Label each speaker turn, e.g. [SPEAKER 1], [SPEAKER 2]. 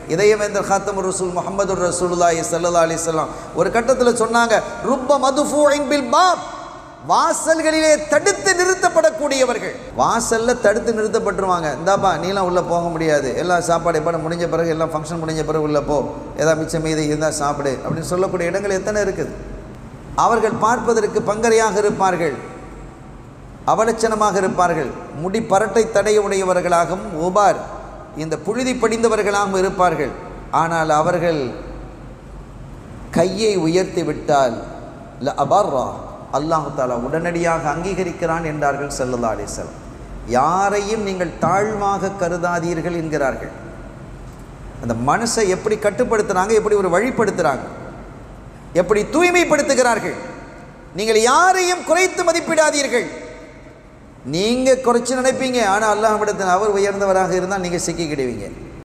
[SPEAKER 1] இதயவேந்தர் ஹாத்தம் ரசூல் முகமது ரசூலுல்லாஹி ஸல்லல்லாஹு அலைஹி வஸல்லம் ஒரு கட்டத்தில் சொன்னாங்க ருப்ப மதுஃபூஇன் பில் பாப் வாசல்களிலே தடுத்து நிறுத்தப்படக்கூடியவர்கள் வாசல்ல தடுத்து நிறுத்தப்பட்டுருவாங்க இந்தாப்பா நீலாம் உள்ளே போக முடியாது எல்லாம் சாப்பாடு எப்போ முடிஞ்ச பிறகு எல்லாம் ஃபங்க்ஷன் முடிஞ்ச பிறகு உள்ளே போ ஏதாவது மிச்சம் மீதி இருந்தால் சாப்பிடு அப்படின்னு சொல்லக்கூடிய இடங்கள் எத்தனை இருக்குது அவர்கள் பார்ப்பதற்கு பங்கரையாக இருப்பார்கள் அவலட்சணமாக இருப்பார்கள் முடி பரட்டை தடையுடையவர்களாகவும் உபார் இந்த புழுதி படிந்தவர்களாகவும் இருப்பார்கள் ஆனால் அவர்கள் கையை உயர்த்தி விட்டால் ல அபர்ரா அல்லாஹு தாலா உடனடியாக அங்கீகரிக்கிறான் என்றார்கள் சல்லல்லா அலிஸ்லாம் யாரையும் நீங்கள் தாழ்வாக கருதாதீர்கள் என்கிறார்கள் அந்த மனசை எப்படி கட்டுப்படுத்துகிறாங்க எப்படி ஒரு வழிப்படுத்துகிறாங்க எப்படி தூய்மைப்படுத்துகிறார்கள் நீங்கள் யாரையும் குறைத்து மதிப்பிடாதீர்கள் நீங்கள் குறைச்சு நினைப்பீங்க ஆனால் அல்லாஹ்விடத்தில் அவர் உயர்ந்தவராக இருந்தால் நீங்கள் சிக்கிக்கிடுவீங்க